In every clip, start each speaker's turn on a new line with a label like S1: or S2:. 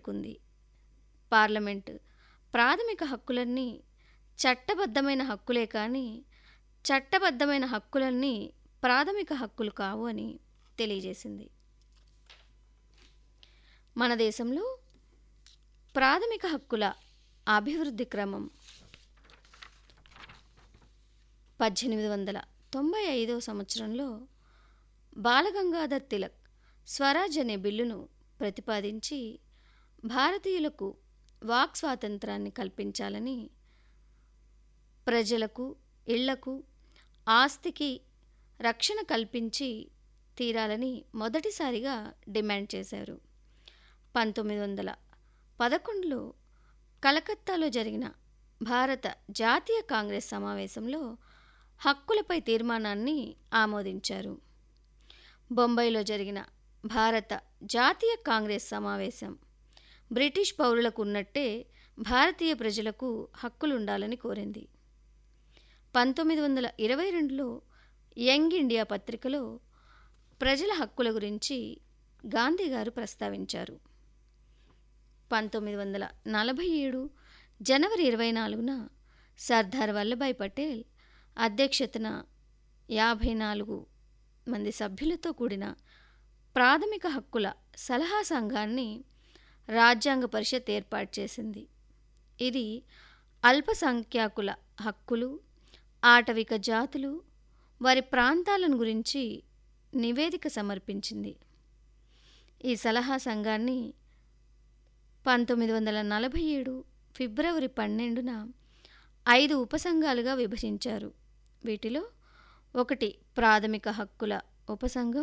S1: పేర్కొంది పార్లమెంట్ ప్రాథమిక హక్కులన్నీ చట్టబద్ధమైన హక్కులే కానీ చట్టబద్ధమైన హక్కులన్నీ ప్రాథమిక హక్కులు కావు అని తెలియజేసింది మన దేశంలో ప్రాథమిక హక్కుల అభివృద్ధి క్రమం పద్దెనిమిది వందల తొంభై ఐదో సంవత్సరంలో బాలగంగాధర్ తిలక్ స్వరాజ్ అనే బిల్లును ప్రతిపాదించి భారతీయులకు వాక్ స్వాతంత్రాన్ని కల్పించాలని ప్రజలకు ఇళ్లకు ఆస్తికి రక్షణ కల్పించి తీరాలని మొదటిసారిగా డిమాండ్ చేశారు పంతొమ్మిది వందల పదకొండులో కలకత్తాలో జరిగిన భారత జాతీయ కాంగ్రెస్ సమావేశంలో హక్కులపై తీర్మానాన్ని ఆమోదించారు బొంబాయిలో జరిగిన భారత జాతీయ కాంగ్రెస్ సమావేశం బ్రిటిష్ పౌరులకు ఉన్నట్టే భారతీయ ప్రజలకు హక్కులుండాలని కోరింది పంతొమ్మిది వందల ఇరవై రెండులో యంగ్ ఇండియా పత్రికలో ప్రజల హక్కుల గురించి గాంధీ గారు ప్రస్తావించారు పంతొమ్మిది వందల నలభై ఏడు జనవరి ఇరవై నాలుగున సర్దార్ వల్లభాయ్ పటేల్ అధ్యక్షతన యాభై నాలుగు మంది సభ్యులతో కూడిన ప్రాథమిక హక్కుల సలహా సంఘాన్ని రాజ్యాంగ పరిషత్ ఏర్పాటు చేసింది ఇది అల్పసంఖ్యాకుల హక్కులు ఆటవిక జాతులు వారి ప్రాంతాలను గురించి నివేదిక సమర్పించింది ఈ సలహా సంఘాన్ని పంతొమ్మిది వందల నలభై ఏడు ఫిబ్రవరి పన్నెండున ఐదు ఉపసంఘాలుగా విభజించారు వీటిలో ఒకటి ప్రాథమిక హక్కుల ఉపసంఘం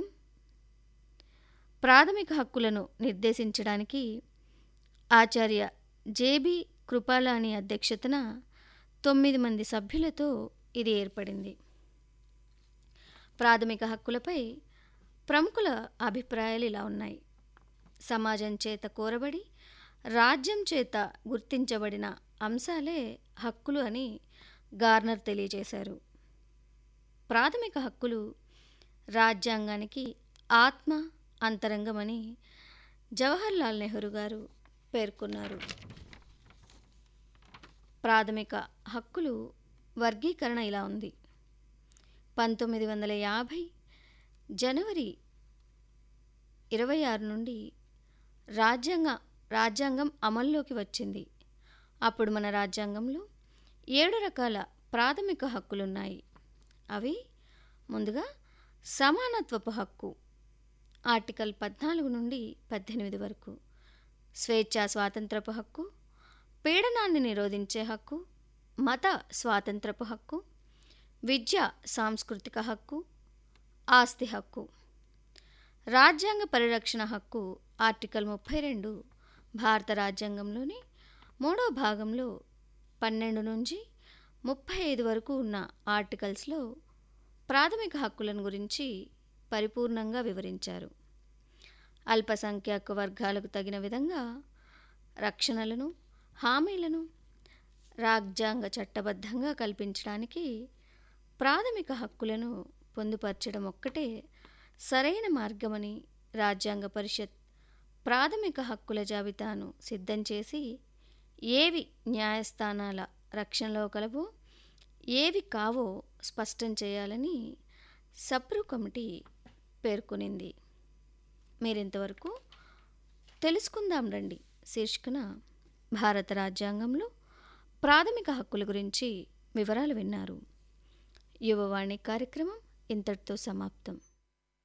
S1: ప్రాథమిక హక్కులను నిర్దేశించడానికి ఆచార్య జేబి కృపాలాని అధ్యక్షతన తొమ్మిది మంది సభ్యులతో ఇది ఏర్పడింది ప్రాథమిక హక్కులపై ప్రముఖుల అభిప్రాయాలు ఇలా ఉన్నాయి సమాజం చేత కోరబడి రాజ్యం చేత గుర్తించబడిన అంశాలే హక్కులు అని గార్నర్ తెలియజేశారు ప్రాథమిక హక్కులు రాజ్యాంగానికి ఆత్మ అంతరంగమని జవహర్లాల్ నెహ్రూ గారు పేర్కొన్నారు ప్రాథమిక హక్కులు వర్గీకరణ ఇలా ఉంది పంతొమ్మిది వందల యాభై జనవరి ఇరవై ఆరు నుండి రాజ్యాంగ రాజ్యాంగం అమల్లోకి వచ్చింది అప్పుడు మన రాజ్యాంగంలో ఏడు రకాల ప్రాథమిక హక్కులున్నాయి అవి ముందుగా సమానత్వపు హక్కు ఆర్టికల్ పద్నాలుగు నుండి పద్దెనిమిది వరకు స్వేచ్ఛా స్వాతంత్రపు హక్కు పీడనాన్ని నిరోధించే హక్కు మత స్వాతంత్రపు హక్కు విద్య సాంస్కృతిక హక్కు ఆస్తి హక్కు రాజ్యాంగ పరిరక్షణ హక్కు ఆర్టికల్ ముప్పై రెండు భారత రాజ్యాంగంలోని మూడో భాగంలో పన్నెండు నుంచి ముప్పై ఐదు వరకు ఉన్న ఆర్టికల్స్లో ప్రాథమిక హక్కులను గురించి పరిపూర్ణంగా వివరించారు అల్పసంఖ్యాక వర్గాలకు తగిన విధంగా రక్షణలను హామీలను రాజ్యాంగ చట్టబద్ధంగా కల్పించడానికి ప్రాథమిక హక్కులను పొందుపరచడం ఒక్కటే సరైన మార్గమని రాజ్యాంగ పరిషత్ ప్రాథమిక హక్కుల జాబితాను సిద్ధం చేసి ఏవి న్యాయస్థానాల రక్షణలో కలవో ఏవి కావో స్పష్టం చేయాలని సప్రు కమిటీ పేర్కొనింది మీరింతవరకు తెలుసుకుందాం రండి శీర్షికన భారత రాజ్యాంగంలో ప్రాథమిక హక్కుల గురించి వివరాలు విన్నారు యువవాణి కార్యక్రమం ఇంతటితో సమాప్తం